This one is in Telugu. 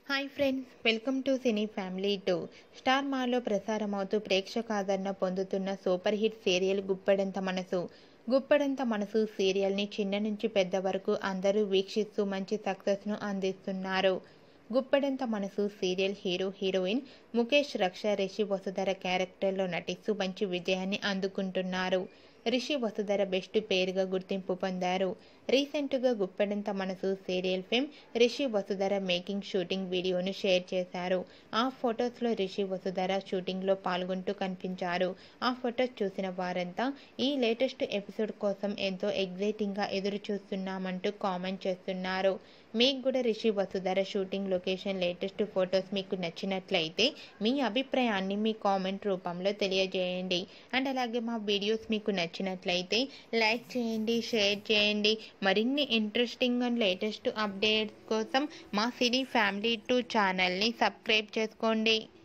hi friends welcome to cine family two star మాలో ప్రసారమవుతూ ప్రేక్షక ఆదరణ పొందుతున్న సూపర్ హిట్ సీరియల్ గుప్పెడంత మనసు గుప్పెడంత మనసు సీరియల్ని చిన్న నుంచి పెద్ద వరకు అందరూ వీక్షిస్తూ మంచి సక్సెస్ను అందిస్తున్నారు Guppedantha Manasu serial hero heroine Mukesh రక్ష రిషి వసుధర క్యారెక్టర్లో నటిస్తూ మంచి విజయాన్ని అందుకుంటున్నారు రిషి వసుధర బెస్ట్ పేరుగా గుర్తింపు పొందారు రీసెంట్గా Guppedantha Manasu serial fame Rishi Vasudhara making shooting వీడియోను షేర్ చేశారు ఆ ఫొటోస్లో రిషి వసుధర షూటింగ్లో పాల్గొంటూ కనిపించారు ఆ ఫొటోస్ చూసిన వారంతా ఈ లేటెస్ట్ ఎపిసోడ్ కోసం ఎంతో ఎగ్జైటింగ్గా ఎదురు చూస్తున్నామంటూ కామెంట్ చేస్తున్నారు మీకు కూడా Rishi Vasudhara shooting location latest photos మీకు నచ్చినట్లయితే మీ అభిప్రాయాన్ని మీ కామెంట్ రూపంలో తెలియజేయండి అండ్ అలాగే మా వీడియోస్ మీకు నచ్చినట్లయితే లైక్ చేయండి షేర్ చేయండి మరిన్ని ఇంట్రెస్టింగ్ అండ్ లేటెస్ట్ అప్డేట్స్ కోసం మా సినీ ఫ్యామిలీ టూ ఛానల్ని సబ్స్క్రైబ్ చేసుకోండి